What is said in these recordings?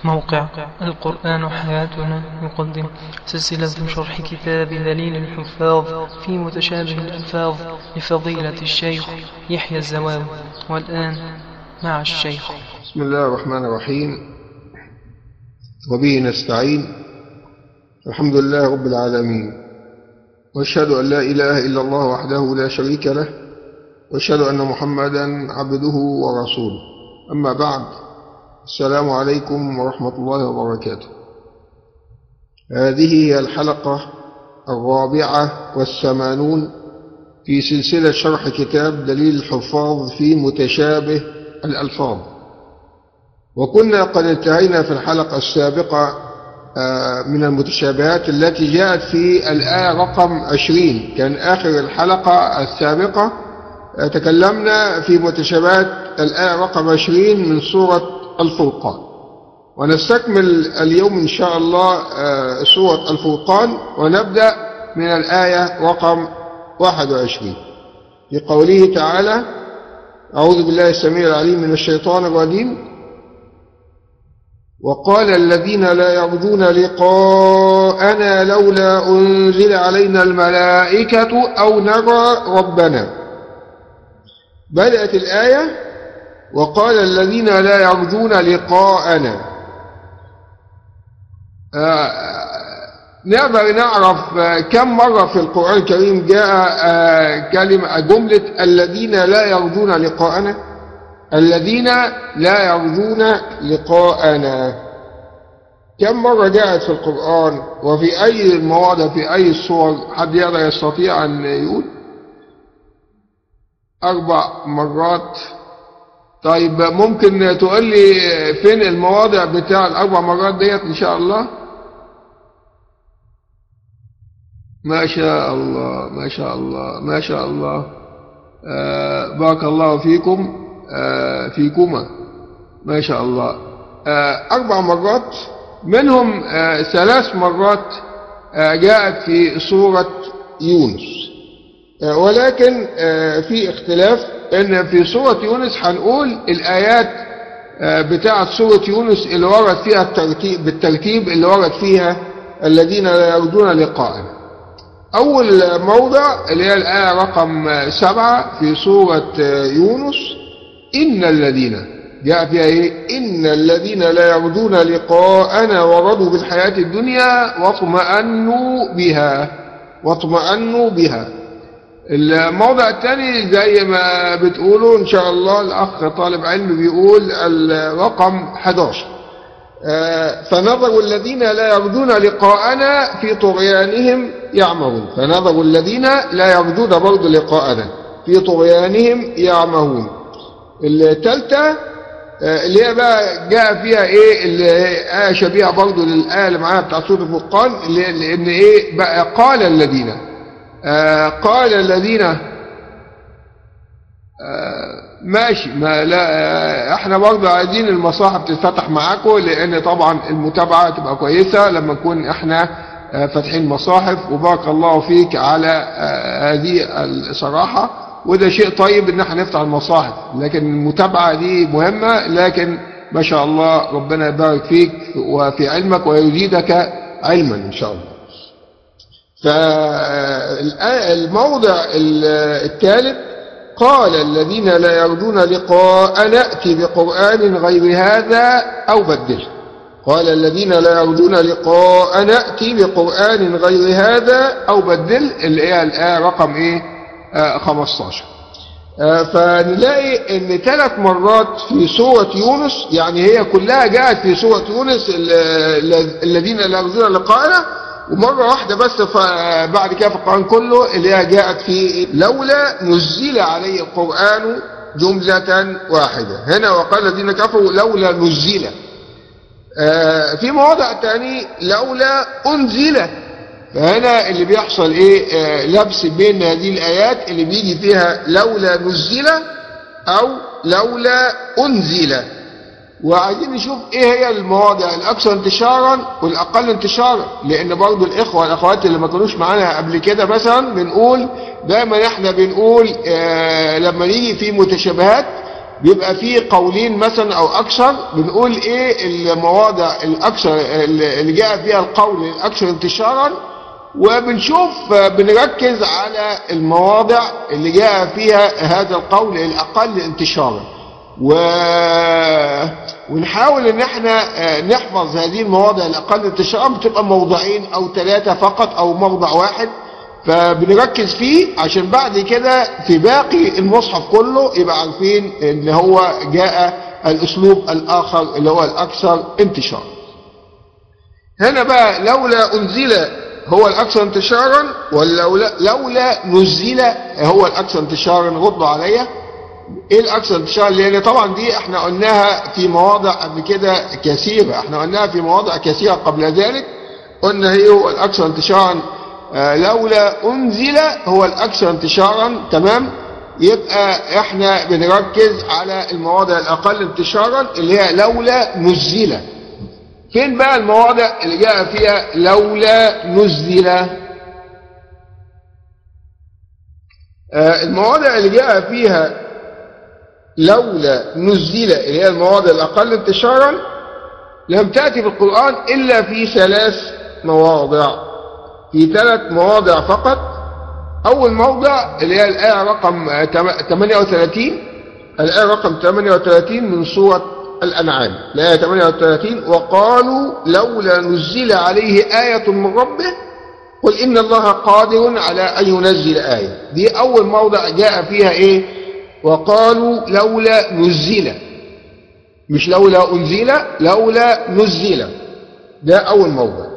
موقع القرآن حياتنا يقدم سلسلة شرح كتاب دليل الحفاظ في متشابه الألفاظ لفضيلة الشيخ يحيى الزواوي والآن مع الشيخ بسم الله الرحمن الرحيم وبه نستعين الحمد لله رب العالمين واشهد أن لا إله إلا الله وحده لا شريك له واشهد أن محمدا عبده ورسوله أما بعد السلام عليكم ورحمة الله وبركاته هذه هي الحلقة الرابعة والثمانون في سلسلة شرح كتاب دليل الحفاظ في متشابه الألفاظ وكنا قد انتهينا في الحلقة السابقة من المتشابهات التي جاءت في الآية رقم عشرين كان آخر الحلقة السابقة تكلمنا في متشابهات الآية رقم عشرين من سورة الفرقان ونستكمل اليوم إن شاء الله سورة الفرقان ونبدأ من الآية رقم 21 في قوله تعالى أعوذ بالله السميع العليم من الشيطان الرجيم وقال الذين لا يرجون لقاءنا لولا أنزل علينا الملائكة أو نرى ربنا بدأت الآية وقال الذين لا يرجون لقاءنا نقدر نعرف كم مرة في القرآن الكريم جاء كلمة جملة الذين لا يرجون لقاءنا الذين لا يرجون لقاءنا كم مرة جاءت في القرآن وفي أي المواضع في أي الصور حد يقدر يستطيع أن يقول أربع مرات طيب ممكن تقول لي فين المواضع بتاع الأربع مرات ديت إن شاء الله ما شاء الله ما شاء الله ما شاء الله آه بارك الله فيكم آه فيكما ما شاء الله آه أربع مرات منهم آه ثلاث مرات آه جاءت في سورة يونس آه ولكن آه في اختلاف ان في سورة يونس هنقول الآيات آه بتاعة سورة يونس اللي ورد فيها الترتيب بالترتيب اللي ورد فيها الذين لا يرجون لقاءنا أول موضع اللي هي الآية رقم سبعة في سورة يونس إن الذين جاء فيها إيه إن الذين لا يرجون لقاءنا ورضوا بالحياة الدنيا واطمأنوا بها واطمأنوا بها الموضع الثاني زي ما بتقولوا إن شاء الله الأخ طالب علم بيقول الرقم 11 فنظر الذين لا يرجون لقاءنا في طغيانهم يعمهون فنظر الذين لا يرجون برضو لقاءنا في طغيانهم يعمهون الثالثة اللي هي بقى جاء فيها ايه اللي آية شبيهة برضو للآية اللي معانا بتاع سورة الفرقان لأن ايه بقى قال الذين آه قال الذين آه ماشي ما لا آه احنا برضه عايزين المصاحف تتفتح معاكم لان طبعا المتابعه تبقى كويسه لما نكون احنا فاتحين مصاحف وبارك الله فيك على هذه الصراحه وده شيء طيب ان احنا نفتح المصاحف لكن المتابعه دي مهمه لكن ما شاء الله ربنا يبارك فيك وفي علمك ويزيدك علما ان شاء الله فالموضع الثالث قال الذين لا يرجون لقاء نأتي بقرآن غير هذا أو بدله قال الذين لا يرجون لقاء نأتي بقرآن غير هذا أو بدل اللي هي الآية رقم إيه آه 15 آه فنلاقي ان ثلاث مرات في سورة يونس يعني هي كلها جاءت في سورة يونس الذين لا يرجون لقاءنا ومرة واحدة بس بعد كده في القرآن كله اللي هي جاءت في لولا نزل عليه القرآن جملة واحدة هنا وقال الذين كفروا لولا نزل آه في مواضع تاني لولا أنزل فهنا اللي بيحصل ايه آه لبس بين هذه الآيات اللي بيجي فيها لولا نزل أو لولا أنزل وعايزين نشوف ايه هي المواضع الاكثر انتشارا والاقل انتشارا لان برضو الاخوه والاخوات اللي ما كانوش معانا قبل كده مثلا بنقول دايما احنا بنقول آه لما نيجي في متشابهات بيبقى فيه قولين مثلا او اكثر بنقول ايه المواضع الاكثر اللي جاء فيها القول الاكثر انتشارا وبنشوف بنركز على المواضع اللي جاء فيها هذا القول الاقل انتشارا و... ونحاول ان احنا نحفظ هذه المواضع الاقل انتشارا بتبقى موضعين او ثلاثة فقط او موضع واحد فبنركز فيه عشان بعد كده في باقي المصحف كله يبقى عارفين ان هو جاء الاسلوب الاخر اللي هو الاكثر انتشارا هنا بقى لولا انزل هو الاكثر انتشارا ولا لولا نزل هو الاكثر انتشارا ردوا عليا ايه الاكثر انتشارا لان طبعا دي احنا قلناها في مواضع قبل كده كثيره احنا قلناها في مواضع كثيره قبل ذلك قلنا هي هو الاكثر انتشارا لولا أنزل هو الأكثر انتشارا تمام يبقى احنا بنركز على المواضع الأقل انتشارا اللي هي لولا نزل فين بقى المواضع اللي جاء فيها لولا نزل آه المواضع اللي جاء فيها لولا نزل اللي هي المواضع الأقل انتشارا لم تأتي في القرآن إلا في ثلاث مواضع في ثلاث مواضع فقط أول موضع اللي هي الآية رقم 38 الآية رقم 38 من سورة الأنعام الآية 38 وقالوا لولا نزل عليه آية من ربه قل إن الله قادر على أن ينزل آية دي أول موضع جاء فيها إيه وقالوا لولا نزل مش لولا أنزل لولا نزل ده أول موضع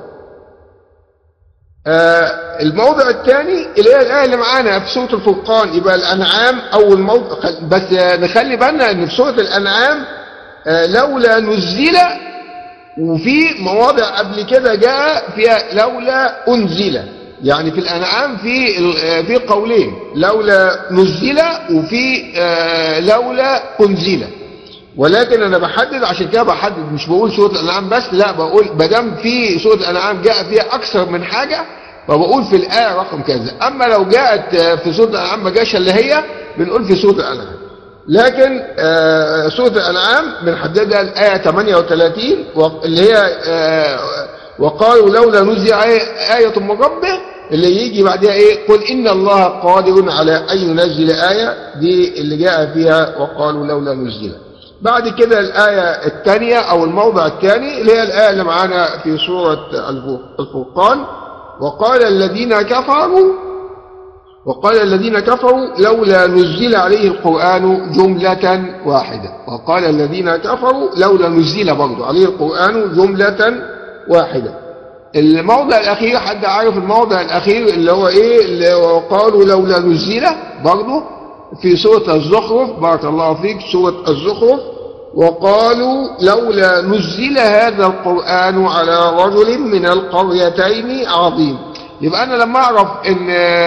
آه الموضع الثاني اللي هي الآية اللي معانا في سورة الفرقان يبقى الأنعام أول موضع بس نخلي بالنا إن في سورة الأنعام آه لولا نزل وفي مواضع قبل كده جاء فيها لولا أنزل يعني في الأنعام في في قولين لولا نزل وفي آه لولا أنزل ولكن أنا بحدد عشان كده بحدد مش بقول سورة الأنعام بس لا بقول بدم في سورة الأنعام جاء فيها أكثر من حاجة فبقول في الآية رقم كذا أما لو جاءت في سورة الأنعام ما جاش اللي هي بنقول في سورة الأنعام لكن آه سورة الأنعام بنحددها الآية 38 اللي هي آه وقالوا لولا نزل آية من ربه اللي يجي بعدها ايه قل إن الله قادر على أن ينزل آية دي اللي جاء فيها وقالوا لولا نزل بعد كده الآية الثانية أو الموضع الثاني اللي هي الآية اللي معانا في سورة الفرقان وقال الذين كفروا وقال الذين كفروا لولا نزل عليه القرآن جملة واحدة وقال الذين كفروا لولا نزل برضو عليه القرآن جملة واحدة الموضع الأخير حد عارف الموضع الأخير اللي هو إيه اللي وقالوا لولا نزل برضو في سورة الزخرف بارك الله فيك سورة الزخرف وقالوا لولا نزل هذا القرآن على رجل من القريتين عظيم يبقى أنا لما أعرف أن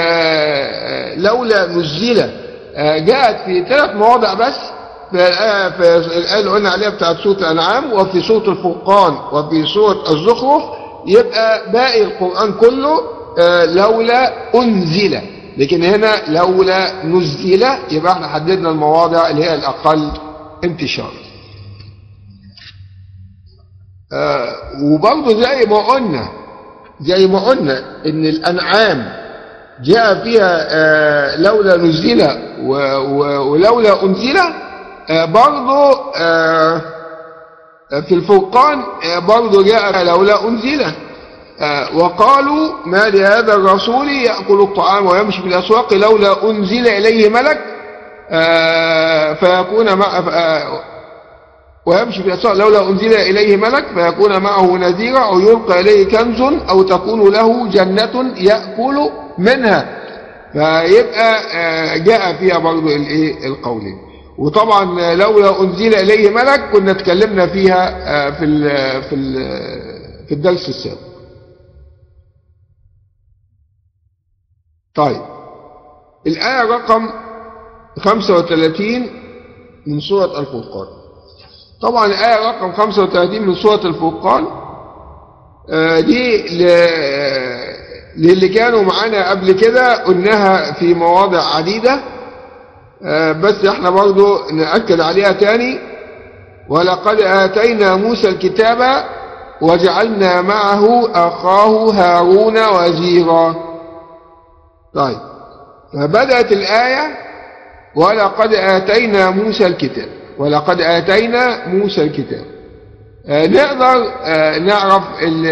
لولا نزل جاءت في ثلاث مواضع بس في الآية اللي قلنا عليها بتاعت سورة الأنعام وفي سورة الفرقان وفي سورة الزخرف يبقى باقي القرآن كله لولا أنزل لكن هنا لولا نزل يبقى احنا حددنا المواضع اللي هي الأقل انتشار آه وبرضه زي ما قلنا زي ما قلنا ان الانعام جاء فيها آه لولا نزل ولولا انزل آه برضه في الفرقان برضه جاء لولا انزل وقالوا ما لهذا الرسول يأكل الطعام ويمشي في الأسواق لولا أنزل إليه ملك فيكون مع ويمشي في الأسواق لولا أنزل إليه ملك فيكون معه نذيرا أو يلقى إليه كنز أو تكون له جنة يأكل منها فيبقى جاء فيها برضو الايه القولين وطبعا لولا أنزل إليه ملك كنا اتكلمنا فيها في ال في ال في الدرس السابق طيب الآية رقم 35 من سورة الفرقان طبعا الآية رقم 35 من سورة الفرقان دي للي كانوا معانا قبل كده قلناها في مواضع عديدة آه، بس احنا برضو نأكد عليها تاني ولقد آتينا موسى الكتاب وجعلنا معه أخاه هارون وزيرا طيب فبدأت الآية ولقد آتينا موسى الكتاب ولقد آتينا موسى الكتاب آه نقدر آه نعرف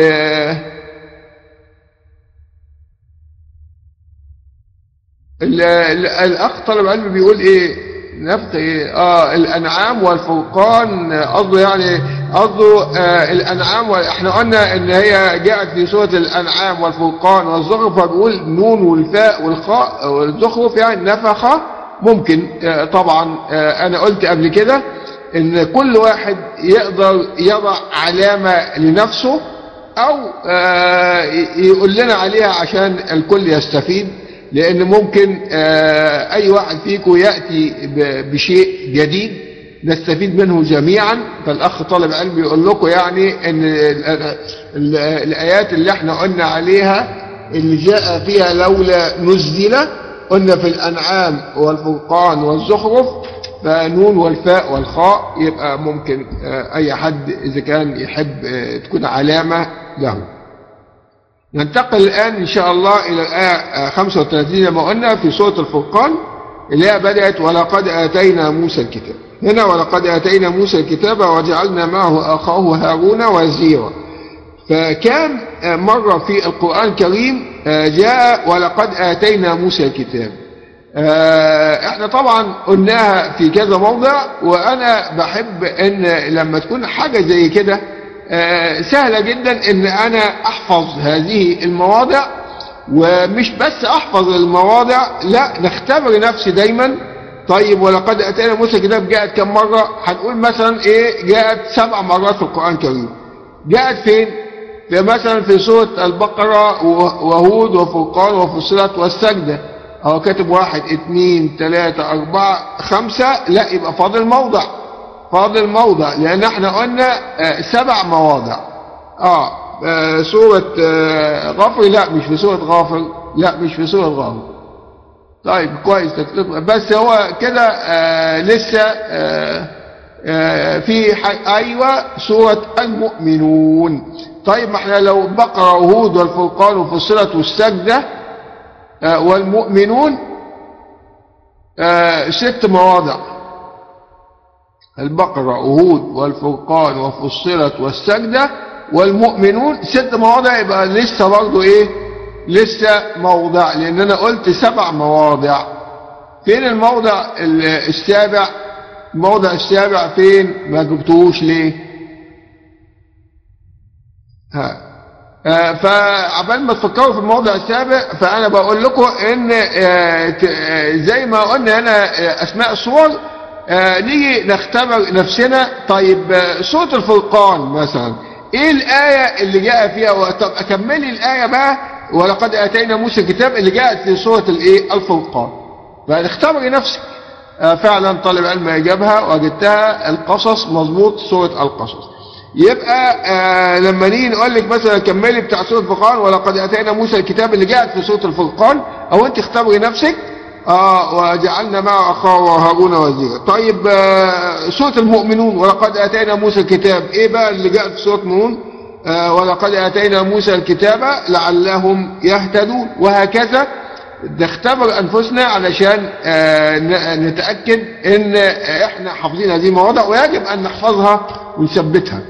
الأخ طالب علم بيقول إيه نفط إيه آه الأنعام والفرقان قصده يعني قصده آه الأنعام احنا قلنا إن هي جاءت في سورة الأنعام والفرقان والزخرف فبيقول نون والفاء والخاء والزخرف يعني نفخة ممكن آه طبعا آه أنا قلت قبل كده إن كل واحد يقدر يضع علامة لنفسه أو آه يقول لنا عليها عشان الكل يستفيد لأن ممكن أي واحد فيكم يأتي بشيء جديد نستفيد منه جميعا فالأخ طالب علم يقول لكم يعني أن الآيات اللي احنا قلنا عليها اللي جاء فيها لولا نزل قلنا في الأنعام والفرقان والزخرف فنون والفاء والخاء يبقى ممكن أي حد إذا كان يحب تكون علامة له ننتقل الآن إن شاء الله إلى الآية 35 ما قلنا في سورة الفرقان اللي هي بدأت ولقد آتينا موسى الكتاب هنا ولقد آتينا موسى الكتاب وجعلنا معه أخاه هارون وزيرا فكان مرة في القرآن الكريم جاء ولقد آتينا موسى الكتاب احنا طبعا قلناها في كذا موضع وانا بحب ان لما تكون حاجة زي كده سهلة جدا ان انا احفظ هذه المواضع ومش بس احفظ المواضع لا نختبر نفسي دايما طيب ولقد اتينا موسى كتاب جاءت كم مرة هنقول مثلا ايه جاءت سبع مرات في القرآن الكريم جاءت فين في مثلا في سورة البقرة وهود وفرقان وفصلت والسجدة اهو كاتب واحد اتنين تلاتة اربعة خمسة لا يبقى فاضل موضع فاضل موضع لان احنا قلنا آه سبع مواضع اه, آه سورة آه غافر لا مش في سورة غافر لا مش في سورة غافر طيب كويس بس هو كده آه لسه آه آه في ايوه سورة المؤمنون طيب ما احنا لو بقرة وهود والفرقان وفصلت والسجدة آه والمؤمنون آه ست مواضع البقرة وهود والفرقان وفصلت والسجدة والمؤمنون ست مواضع يبقى لسه برضه ايه لسه موضع لان انا قلت سبع مواضع فين الموضع السابع الموضع السابع فين ما جبتوش ليه ها آه فعبال ما تفكروا في الموضع السابع فانا بقول لكم ان آه زي ما قلنا هنا اسماء الصور آه نيجي نختبر نفسنا طيب سورة الفرقان مثلا ايه الآية اللي جاء فيها طب اكملي الآية بقى ولقد اتينا موسى الكتاب اللي جاءت في سورة الايه الفرقان فنختبري نفسك آه فعلا طالب علم اجابها وجدتها القصص مضبوط سورة القصص يبقى آه لما نيجي نقول لك مثلا كملي بتاع سورة الفرقان ولقد اتينا موسى الكتاب اللي جاءت في سورة الفرقان او انت اختبري نفسك آه وجعلنا معه أخاه هارون وزيرا طيب آه سورة المؤمنون ولقد آتينا موسى الكتاب إيه بقى اللي جاء في سورة المؤمنون آه ولقد آتينا موسى الكتاب لعلهم يهتدون وهكذا نختبر أنفسنا علشان نتأكد إن إحنا حافظين هذه المواضع ويجب أن نحفظها ونثبتها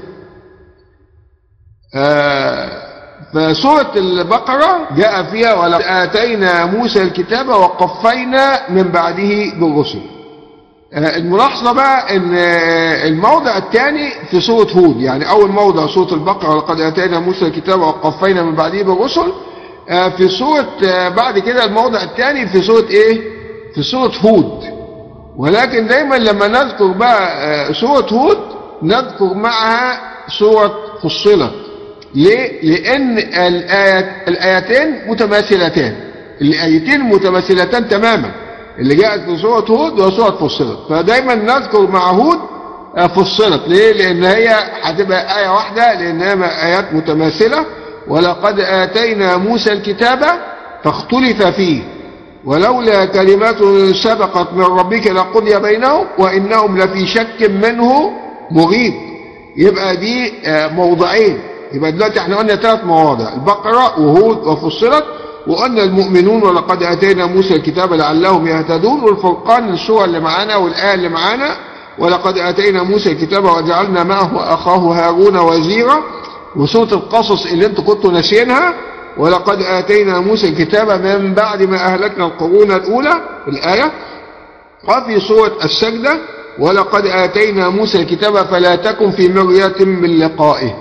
فسورة البقرة جاء فيها ولقد آتينا موسى الكتاب وقفينا من بعده بالرسل الملاحظة بقى ان الموضع الثاني في سورة هود يعني اول موضع سورة البقرة ولقد آتينا موسى الكتاب وقفينا من بعده بالرسل في سورة بعد كده الموضع الثاني في سورة ايه في سورة هود ولكن دايما لما نذكر بقى سورة هود نذكر معها سورة فصلت ليه؟ لأن الآيات الآيتين متماثلتان الآيتين متماثلتان تماما اللي جاءت في سورة هود وسورة فصلت فدايما نذكر مع هود فصلت ليه؟ لأن هي هتبقى آية واحدة لأنها آيات متماثلة ولقد آتينا موسى الكتاب فاختلف فيه ولولا كلمة سبقت من ربك لقضي بينهم وإنهم لفي شك منه مريب يبقى دي آه، موضعين يبقى دلوقتي احنا قلنا ثلاث مواضع البقرة وهود وفصلت وقلنا المؤمنون ولقد آتينا موسى الكتاب لعلهم يهتدون والفرقان السورة اللي معانا والآية اللي معانا ولقد آتينا موسى الكتاب وجعلنا معه أخاه هارون وزيرا وسورة القصص اللي انتوا كنتوا ناسينها ولقد آتينا موسى الكتاب من بعد ما أهلكنا القرون الأولى الآية وفي سورة السجدة ولقد آتينا موسى الكتاب فلا تكن في مرية من لقائه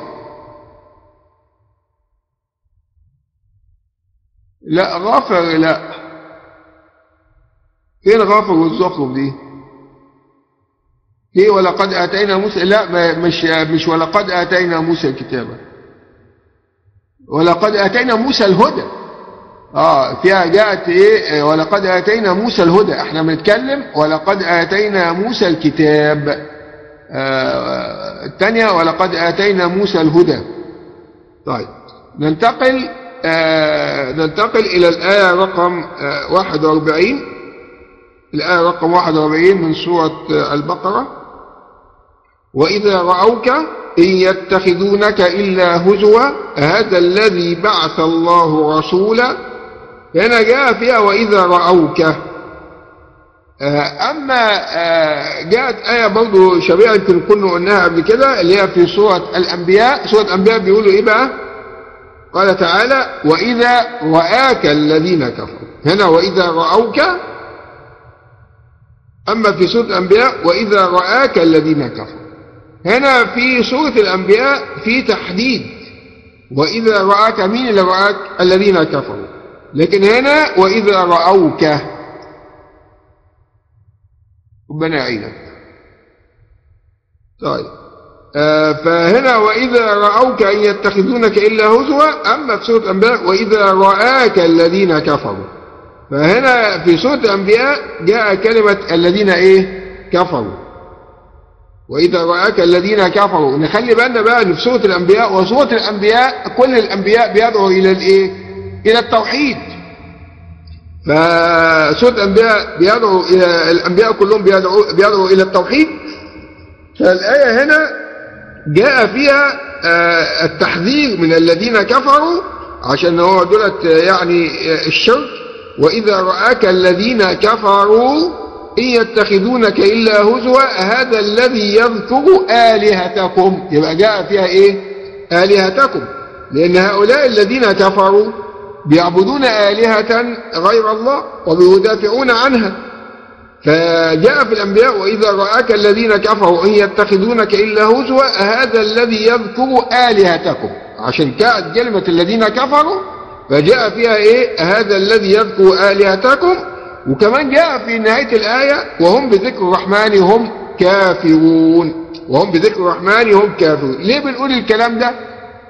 لا غافر لا فين غافر والزخرف دي ايه ولقد اتينا موسى لا مش مش ولقد اتينا موسى الكتاب ولقد اتينا موسى الهدى اه فيها جاءت ايه ولقد اتينا موسى الهدى احنا بنتكلم ولقد اتينا موسى الكتاب آه الثانيه ولقد اتينا موسى الهدى طيب ننتقل آه ننتقل إلى الآية رقم آه 41 الآية رقم 41 من سورة آه البقرة وإذا رأوك إن يتخذونك إلا هزوا هذا الذي بعث الله رسولا هنا جاء فيها وإذا رأوك أما جاءت آية برضو شبيهة يمكن كنا قلناها قبل كده اللي هي في سورة الأنبياء سورة الأنبياء بيقولوا إيه بقى قال تعالى وإذا رآك الذين كفروا هنا وإذا رأوك أما في سورة الأنبياء وإذا رآك الذين كفروا هنا في سورة الأنبياء في تحديد وإذا رآك مين اللي رآك الذين كفروا لكن هنا وإذا رأوك ربنا يعينك طيب آه فهنا وإذا رأوك أن يتخذونك إلا هزوا أما في سورة الأنبياء وإذا رآك الذين كفروا فهنا في سورة الأنبياء جاء كلمة الذين إيه كفروا وإذا رآك الذين كفروا نخلي بالنا بقى أن في سورة الأنبياء وسورة الأنبياء كل الأنبياء بيدعوا إلى الإيه إلى التوحيد فسورة الأنبياء بيدعوا إلى الأنبياء كلهم بيدعوا, بيدعوا إلى التوحيد فالآية هنا جاء فيها التحذير من الذين كفروا عشان هو دولت يعني الشرك وإذا رآك الذين كفروا إن يتخذونك إلا هزوا هذا الذي يذكر آلهتكم يبقى جاء فيها إيه آلهتكم لأن هؤلاء الذين كفروا بيعبدون آلهة غير الله وبيدافعون عنها فجاء في الأنبياء وإذا رآك الذين كفروا إن يتخذونك إلا هزوا هذا الذي يذكر آلهتكم عشان كانت كلمة الذين كفروا فجاء فيها إيه هذا الذي يذكر آلهتكم وكمان جاء في نهاية الآية وهم بذكر الرحمن هم كافرون وهم بذكر الرحمن هم كافرون ليه بنقول الكلام ده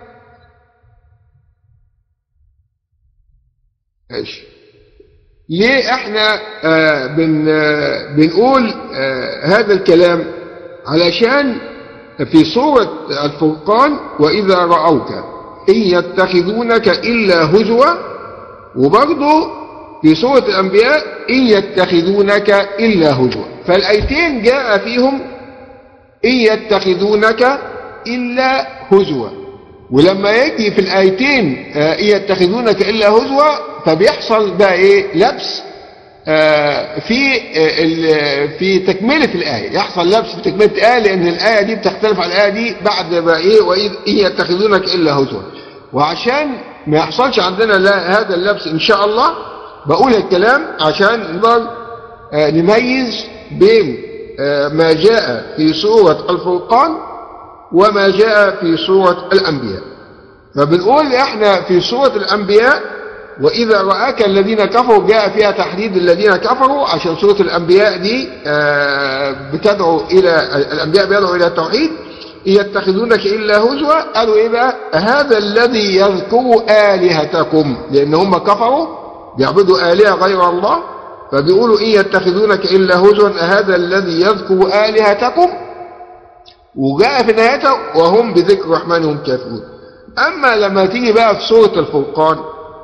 ماشي ليه احنا آه بن آه بنقول آه هذا الكلام علشان في سورة الفرقان وإذا رأوك إن يتخذونك إلا هزوا وبرضه في سورة الأنبياء إن يتخذونك إلا هزوا فالآيتين جاء فيهم إن يتخذونك إلا هزوا ولما يجي في الآيتين إن يتخذونك إلا هزوا فبيحصل بقى إيه لبس في في تكملة الآية يحصل لبس في تكملة الآية لأن الآية دي بتختلف عن الآية دي بعد بقى إيه وإن يتخذونك إلا هزوا وعشان ما يحصلش عندنا لا هذا اللبس إن شاء الله بقول الكلام عشان نقدر نميز بين ما جاء في سورة الفرقان وما جاء في سورة الأنبياء فبنقول إحنا في سورة الأنبياء وإذا رآك الذين كفروا جاء فيها تحديد الذين كفروا عشان سورة الأنبياء دي بتدعو إلى الأنبياء بيدعوا إلى التوحيد يتخذونك إلا هزوا قالوا إيه بقى هذا الذي يذكر آلهتكم لأن هم كفروا بيعبدوا آلهة غير الله فبيقولوا إن يتخذونك إلا هزوا هذا الذي يذكر آلهتكم وجاء في نهايته وهم بذكر الرحمن هم كافرون أما لما تيجي بقى في سورة الفرقان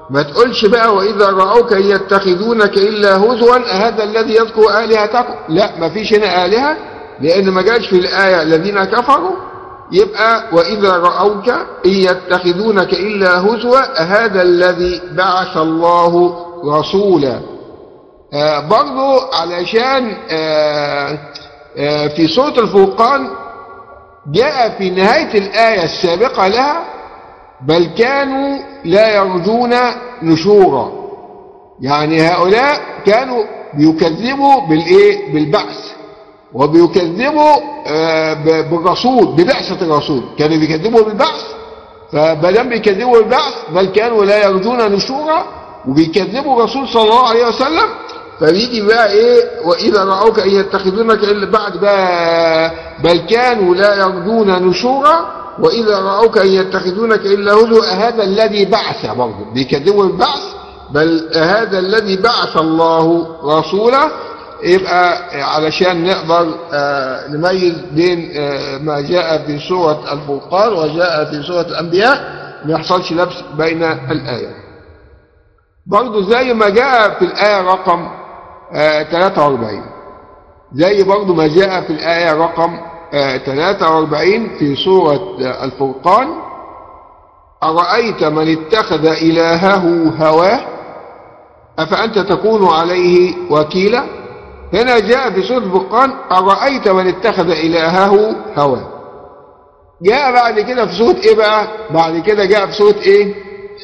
ما تقولش بقى وإذا رأوك يتخذونك إلا هزوا هذا الذي يذكر آلهتكم لا ما فيش هنا آلهة لأن ما جاش في الآية الذين كفروا يبقى وإذا رأوك إن يتخذونك إلا هزوا هذا الذي بعث الله رسولا آه برضو علشان آه آه في سورة الفرقان جاء في نهاية الآية السابقة لها بل كانوا لا يرجون نشورا يعني هؤلاء كانوا بيكذبوا بالايه بالبعث وبيكذبوا بالرسول ببعثة الرسول كانوا بيكذبوا بالبعث فبدل بيكذبوا بالبعث بل كانوا لا يرجون نشورا وبيكذبوا الرسول صلى الله عليه وسلم فبيجي بقى ايه واذا راوك ان يتخذونك الا بعد بقى بل كانوا لا يرجون نشورا واذا راوك ان يتخذونك الا هزوا هذا الذي بعث برضه بيكذبوا البعث بل هذا الذي بعث الله رسوله يبقى علشان نقدر نميز بين ما جاء في سورة الفرقان وجاء في سورة الأنبياء ما يحصلش لبس بين الآية برضه زي ما جاء في الآية رقم 43 زي برضه ما جاء في الآية رقم 43 في سورة الفرقان أرأيت من اتخذ إلهه هواه أفأنت تكون عليه وكيلا هنا جاء في سورة الفرقان أرأيت من اتخذ إلهه هواه جاء بعد كده في سورة إيه بقى بعد كده جاء في سورة إيه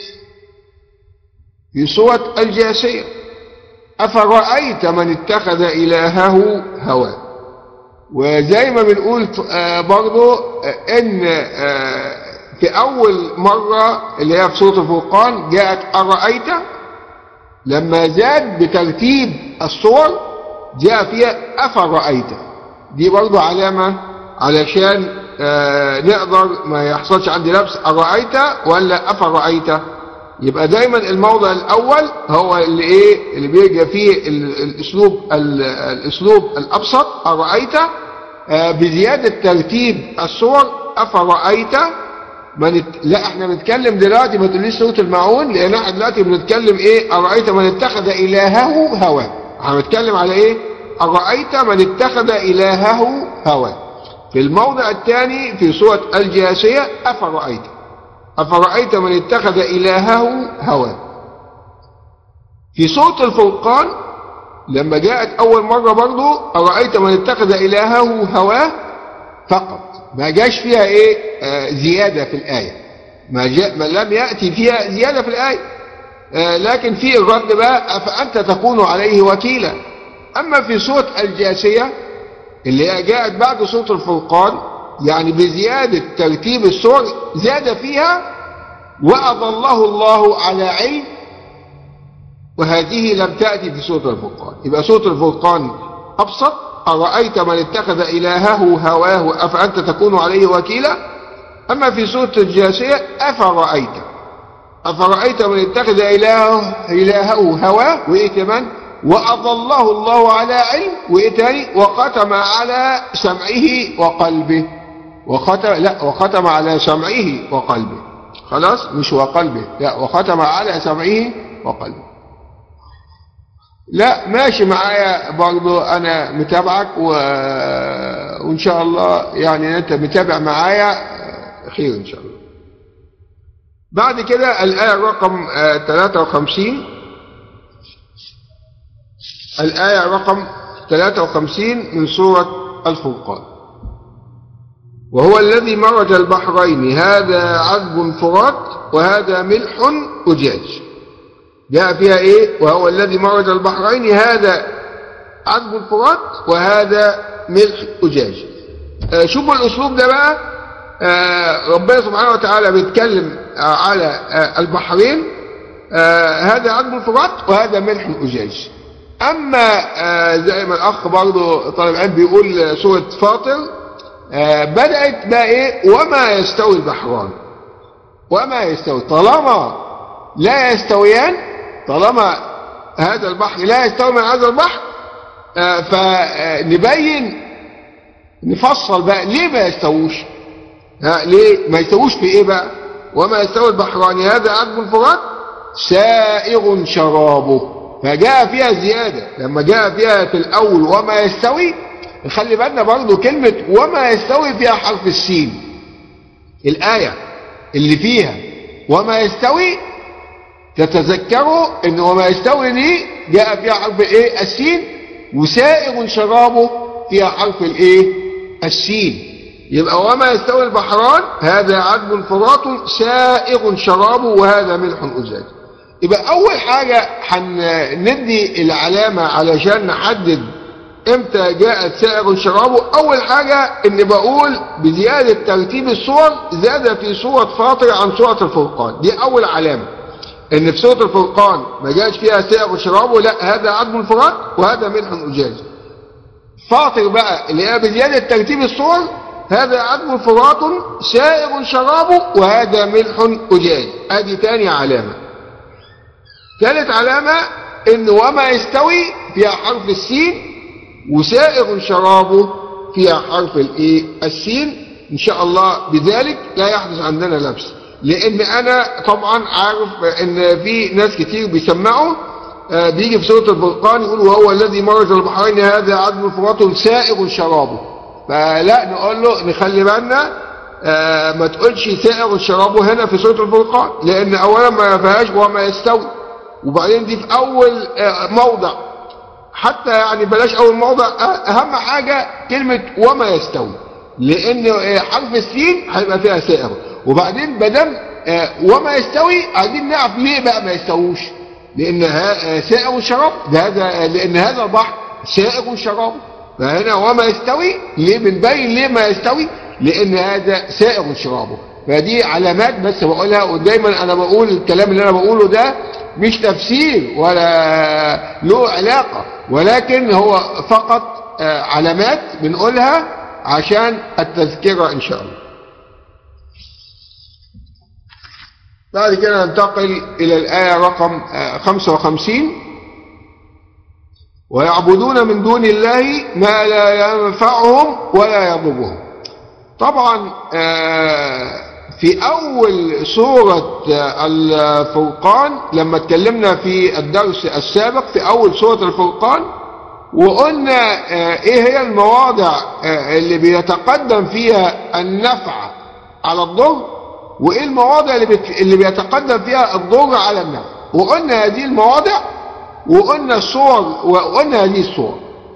في سورة الجاسية أفرأيت من اتخذ إلهه هواه وزي ما بنقول برضو إن في أول مرة اللي هي في سورة الفرقان جاءت أرأيت لما زاد بترتيب الصور جاء فيها أفرأيت دي برضو علامة علشان نقدر ما يحصلش عندي لبس أرأيت ولا أفرأيت يبقى دايما الموضع الأول هو اللي إيه اللي بيجي فيه الأسلوب الأسلوب الأبسط أرأيت بزيادة ترتيب الصور أفرأيت من لا احنا بنتكلم دلوقتي ما تقوليش صوت المعون لان احنا دلوقتي بنتكلم ايه ارايت من اتخذ الهه هواه هنتكلم على ايه ارايت من اتخذ الهه هواه في الموضع الثاني في سوره الجاسيه افرايت افرايت من اتخذ الهه هواه في سوره الفرقان لما جاءت اول مره برضو ارايت من اتخذ الهه هواه فقط ما جاش فيها ايه آه زيادة في الآية ما, جاء ما لم يأتي فيها زيادة في الآية آه لكن في الرد بقى أفأنت تكون عليه وكيلا أما في سورة الجاسية اللي جاءت بعد سورة الفرقان يعني بزيادة ترتيب السور زاد فيها وأضله الله على علم وهذه لم تأتي في سورة الفرقان يبقى سورة الفرقان أبسط أرأيت من اتخذ إلهه هواه أفأنت تكون عليه وكيلا أما في سورة الجاسية أفرأيت أفرأيت من اتخذ إلهه, إلهه هواه وإيه كمان وأضله الله على علم وإيه تاني وختم على سمعه وقلبه وختم لا وختم على سمعه وقلبه خلاص مش وقلبه لا وختم على سمعه وقلبه لا ماشي معايا برضو انا متابعك و... وان شاء الله يعني انت متابع معايا خير ان شاء الله بعد كده الآية رقم 53 الآية رقم 53 من سورة الفرقان وهو الذي مرج البحرين هذا عذب فرات وهذا ملح أجاج جاء فيها ايه وهو الذي مرج البحرين هذا عذب الفرات وهذا ملح أجاج آه شوفوا الأسلوب ده بقى آه ربنا سبحانه وتعالى بيتكلم آه على آه البحرين آه هذا عذب الفرات وهذا ملح أجاج أما آه زي ما الأخ برضه طالب علم بيقول سورة فاطر آه بدأت بقى إيه وما يستوي البحران وما يستوي طالما لا يستويان طالما هذا البحر لا يستوي من هذا البحر آه فنبين نفصل بقى ليه ما يستووش ها ليه ما يستووش في ايه بقى وما يستوي البحران هذا عذب الفرات سائغ شرابه فجاء فيها زيادة لما جاء فيها في الأول وما يستوي خلي بالنا برضو كلمة وما يستوي فيها حرف السين الآية اللي فيها وما يستوي تتذكروا ان وما يستوي دي جاء فيها حرف ايه السين وسائغ شرابه فيها حرف الايه السين يبقى وما يستوي البحران هذا عذب فرات سائغ شرابه وهذا ملح أجاج يبقى أول حاجة هندي العلامة علشان نحدد امتى جاءت سائغ شرابه أول حاجة إن بقول بزيادة ترتيب الصور زاد في صورة فاطر عن صورة الفرقان دي أول علامة إن في صورة الفرقان ما جاش فيها سائغ شرابه لا هذا عذب فرات وهذا ملح أجاج فاطر بقى اللي هي بزيادة ترتيب الصور هذا عذب فرات سائغ شرابه وهذا ملح أجاج ادي تاني علامة ثالث علامة ان وما يستوي فيها حرف السين وسائغ شرابه فيها حرف الايه السين ان شاء الله بذلك لا يحدث عندنا لبس لان انا طبعا عارف ان في ناس كتير بيسمعوا آه بيجي في سورة الفرقان يقول وهو الذي مرج البحرين هذا عذب فرات سائغ شرابه فلا نقول له نخلي بالنا آه ما تقولش سائغ شرابه هنا في سورة الفرقان لان اولا ما فيهاش وما يستوي وبعدين دي في اول آه موضع حتى يعني بلاش اول موضع اهم حاجة كلمة وما يستوي لان حرف السين هيبقى فيها سائغ وبعدين بدم وما يستوي عايزين نعرف ليه بقى ما يستووش لان سائغ شراب ده هذا لان هذا البحر سائغ شراب فهنا وما يستوي ليه بنبين ليه ما يستوي لان هذا سائغ شرابه فدي علامات بس بقولها ودايما انا بقول الكلام اللي انا بقوله ده مش تفسير ولا له علاقة ولكن هو فقط علامات بنقولها عشان التذكرة ان شاء الله بعد كده ننتقل الى الآية رقم 55 ويعبدون من دون الله ما لا ينفعهم ولا يضرهم طبعا في أول سورة الفرقان لما اتكلمنا في الدرس السابق في أول سورة الفرقان وقلنا إيه هي المواضع اللي بيتقدم فيها النفع على الضر وإيه المواضع اللي بيتقدم فيها الضر على النفع وقلنا هذه المواضع وقلنا الصور وقلنا هذه الصور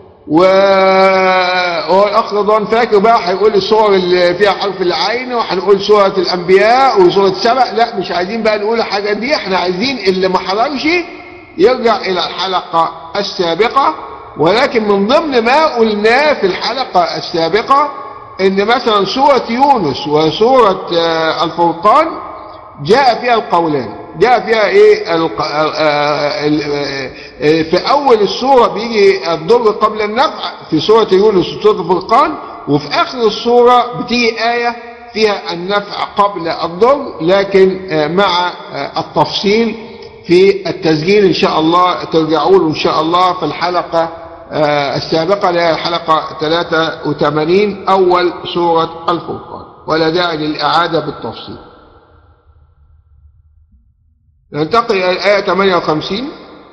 وهو الاخ رضوان فاكر بقى هيقول الصور اللي فيها حرف العين وهنقول سوره الانبياء وسوره سبأ لا مش عايزين بقى نقول الحاجات دي احنا عايزين اللي ما حضرش يرجع الى الحلقه السابقه ولكن من ضمن ما قلناه في الحلقه السابقه ان مثلا سوره يونس وسوره الفرقان جاء فيها القولان جاء فيها ايه الق... في اول السورة بيجي الضر قبل النفع في سورة يونس وسورة الفرقان وفي اخر السورة بتيجي آية فيها النفع قبل الضر لكن مع التفصيل في التسجيل ان شاء الله ترجعوا له ان شاء الله في الحلقة السابقة اللي هي الحلقة 83 اول سورة الفرقان ولا داعي للاعادة بالتفصيل ننتقل إلى الآية 58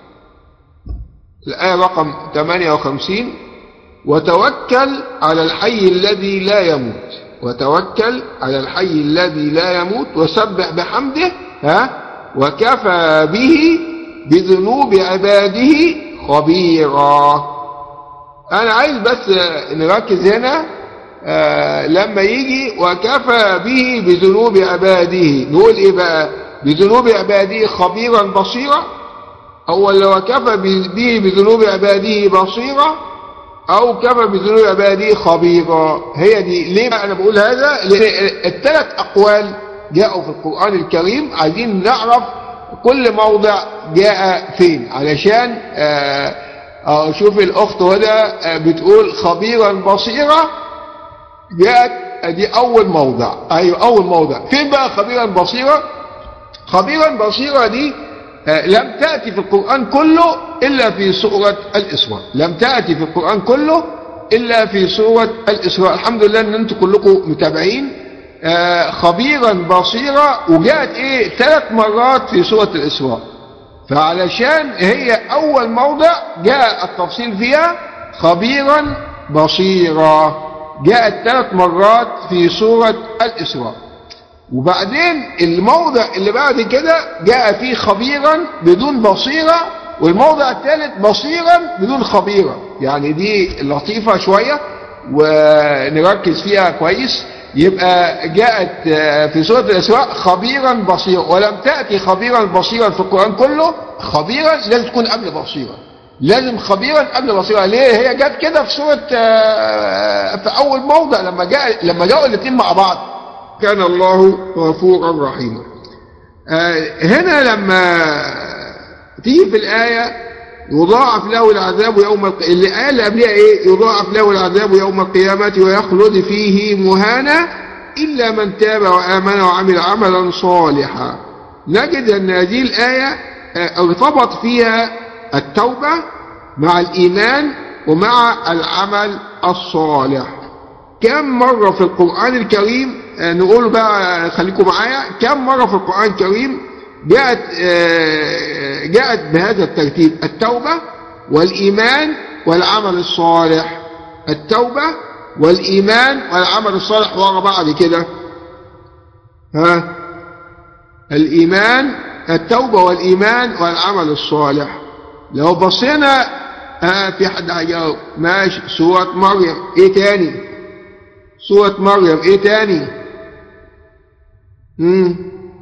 الآية رقم 58 وتوكل على الحي الذي لا يموت وتوكل على الحي الذي لا يموت وسبح بحمده ها وكفى به بذنوب عباده خبيرا أنا عايز بس نركز هنا آه لما يجي وكفى به بذنوب عباده نقول إيه بقى بذنوب عباده خبيرا بصيرا أو لو كفى به بذنوب عباده بصيرا أو كفى بذنوب عباده خبيرا هي دي ليه أنا بقول هذا لأن الثلاث أقوال جاءوا في القرآن الكريم عايزين نعرف كل موضع جاء فين علشان شوف الأخت هدى بتقول خبيرا بصيرا جاءت دي أول موضع أيوة أول موضع فين بقى خبيرا بصيرا خبيرا بصيرا دي لم تأتي في القرآن كله إلا في سورة الإسراء لم تأتي في القرآن كله إلا في سورة الإسراء الحمد لله أن أنتم كلكم متابعين خبيرا بصيرا وجاءت إيه ثلاث مرات في سورة الإسراء فعلشان هي أول موضع جاء التفصيل فيها خبيرا بصيرا جاءت ثلاث مرات في سورة الإسراء وبعدين الموضع اللي بعد كده جاء فيه خبيرا بدون بصيرة والموضع الثالث بصيرا بدون خبيرة يعني دي لطيفة شوية ونركز فيها كويس يبقى جاءت في سورة الإسراء خبيرا بصيرا ولم تأتي خبيرا بصيرا في القرآن كله خبيرا لازم تكون قبل بصيرا لازم خبيرا قبل بصيرا ليه هي جت كده في سورة في أول موضع لما جاء لما جاءوا الاثنين مع بعض كان الله غفورا رحيما هنا لما تيجي في الآية يضاعف له العذاب يوم القيامة الآية اللي قبلها إيه يضاعف له العذاب يوم القيامة ويخلد فيه مهانا إلا من تاب وآمن وعمل عملا صالحا نجد أن هذه الآية ارتبط فيها التوبة مع الإيمان ومع العمل الصالح كم مرة في القرآن الكريم نقول بقى خليكم معايا كم مرة في القرآن الكريم جاءت جاءت بهذا الترتيب التوبة والإيمان والعمل الصالح التوبة والإيمان والعمل الصالح ورا بعض كده ها الإيمان التوبة والإيمان والعمل الصالح لو بصينا ها في حد هيجاوب ماشي سورة مريم ايه تاني سورة مريم ايه تاني امم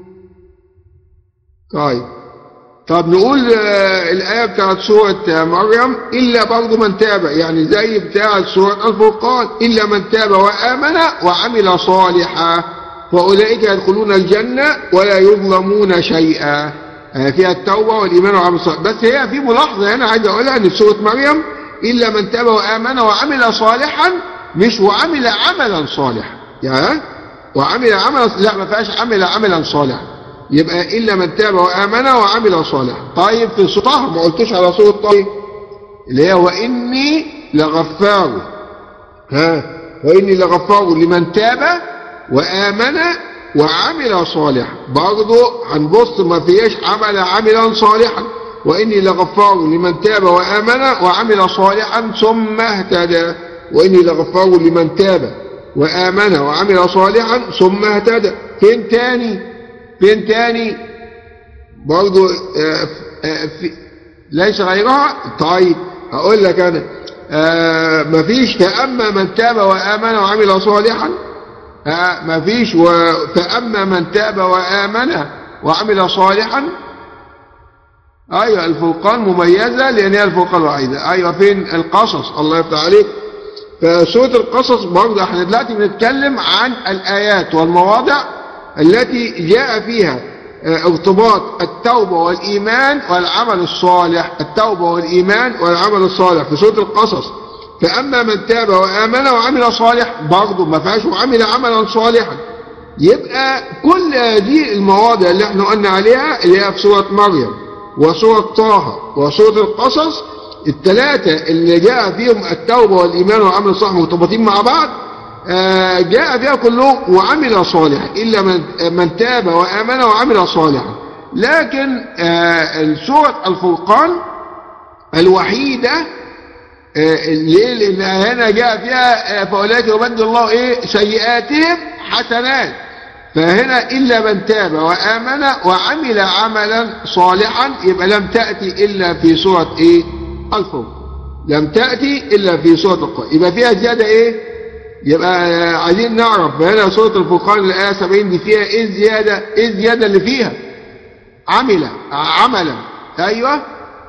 طيب طب نقول الآية بتاعت سورة مريم إلا برضو من تاب يعني زي بتاعت سورة الفرقان إلا من تاب وآمن وعمل صالحا فأولئك يدخلون الجنة ولا يظلمون شيئا فيها التوبة والإيمان وعمل الصالح بس هي في ملاحظة هنا عايز أقولها إن في سورة مريم إلا من تاب وآمن وعمل صالحا مش وعمل عملا صالحا يعني وعمل عملا لا ما فيهاش عمل عملا صالحا يبقى إلا من تاب وآمن وعمل صالحا طيب في طه ما قلتوش على سورة طه اللي هي وإني لغفار ها وإني لغفار لمن تاب وآمن وعمل صالحا برضه هنبص ما فيهاش عمل عملا صالحا وإني لغفار لمن تاب وآمن وعمل صالحا ثم اهتدى وإني لغفار لمن تاب وآمن وعمل صالحا ثم اهتدى فين تاني فين تاني برضو آآ آآ في ليس غيرها طيب هقول لك انا مفيش فأما من تاب وآمن وعمل صالحا مفيش فأما من تاب وآمن وعمل صالحا ايوه الفرقان مميزة لان هي الفرقان الوحيدة ايوه فين القصص الله يفتح عليك فسورة القصص برضه احنا دلوقتي بنتكلم عن الآيات والمواضع التي جاء فيها ارتباط التوبة والإيمان والعمل الصالح التوبة والإيمان والعمل الصالح في سورة القصص فأما من تاب وآمن وعمل صالح برضه ما فيهاش وعمل عملا صالحا يبقى كل هذه المواضع اللي احنا قلنا عليها اللي هي في سورة مريم وسورة طه وسورة القصص الثلاثة اللي جاء فيهم التوبة والإيمان والعمل الصالح مرتبطين مع بعض جاء فيها كلهم وعمل صالحا إلا من, من تاب وآمن وعمل صالحا لكن سورة الفرقان الوحيدة ليه لأن هنا جاء فيها فأولئك يبدل الله إيه سيئاتهم حسنات فهنا إلا من تاب وآمن وعمل عملا صالحا يبقى لم تأتي إلا في سورة إيه الفرقان لم تأتي إلا في سورة الفرقان يبقى فيها زيادة إيه يبقى عايزين نعرف هنا سورة الفرقان الآية 70 دي فيها إيه الزيادة إيه الزيادة اللي فيها عمل عملا أيوة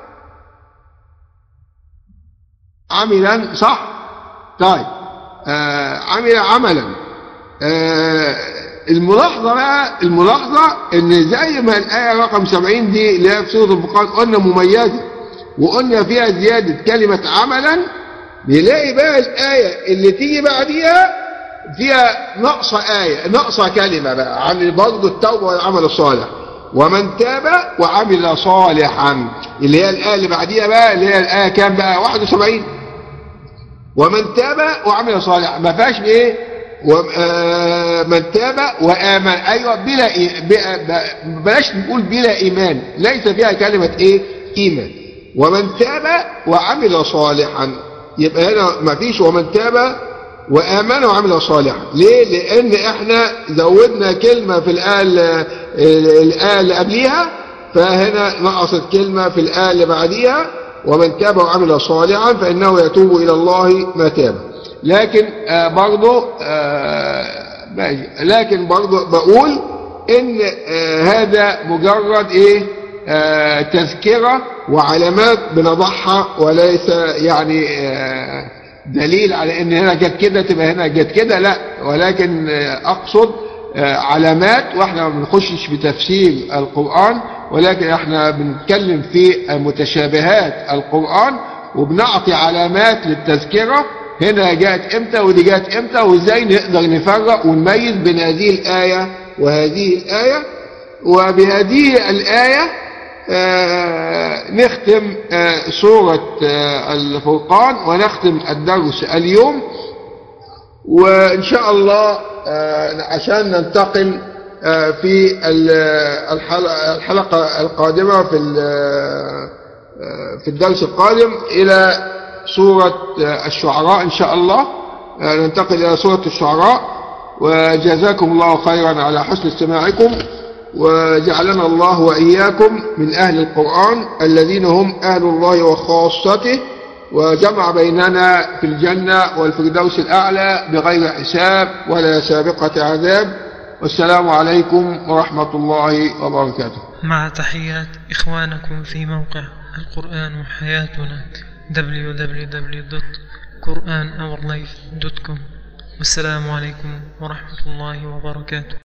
عملا صح طيب آه عمل عملا آه الملاحظة بقى الملاحظة ان زي ما الآية رقم 70 دي اللي هي في سورة الفرقان قلنا مميزة وقلنا فيها زيادة كلمة عملا نلاقي بقى الآية اللي تيجي بعديها فيها نقص آية نقص كلمة بقى عن برضه التوبة والعمل الصالح ومن تاب وعمل صالحا اللي هي الآية اللي بعديها بقى اللي هي الآية كام بقى 71 ومن تاب وعمل صالحا ما فيهاش ايه ومن تاب وآمن أيوة بلا إي- ب- ب- بلاش نقول بلا إيمان ليس فيها كلمة إيه إيمان ومن تاب وعمل صالحا يبقى هنا ما فيش ومن تاب وآمن وعمل صالحا ليه لأن احنا زودنا كلمة في الآية ال- الآية اللي قبليها فهنا نقصت كلمة في الآية اللي بعديها ومن تاب وعمل صالحا فإنه يتوب إلى الله متابا لكن آه برضو آه ماشي. لكن برضو بقول ان آه هذا مجرد ايه آه تذكرة وعلامات بنضعها وليس يعني آه دليل على ان هنا جت كده تبقى هنا جت كده لا ولكن آه اقصد آه علامات واحنا ما بنخشش بتفسير القرآن ولكن احنا بنتكلم في متشابهات القرآن وبنعطي علامات للتذكرة هنا جاءت امتى ودي جاءت امتى وازاي نقدر نفرق ونميز بين هذه الآية وهذه الآية وبهذه الآية آه نختم آه سورة آه الفرقان ونختم الدرس اليوم وإن شاء الله عشان ننتقل في الحلقة القادمة في في الدرس القادم إلى سورة الشعراء إن شاء الله ننتقل إلى سورة الشعراء وجزاكم الله خيرا على حسن استماعكم وجعلنا الله وإياكم من أهل القرآن الذين هم أهل الله وخاصته وجمع بيننا في الجنة والفردوس الأعلى بغير حساب ولا سابقة عذاب والسلام عليكم ورحمة الله وبركاته مع تحيات إخوانكم في موقع القرآن حياتنا www.quranourlife.com والسلام عليكم ورحمة الله وبركاته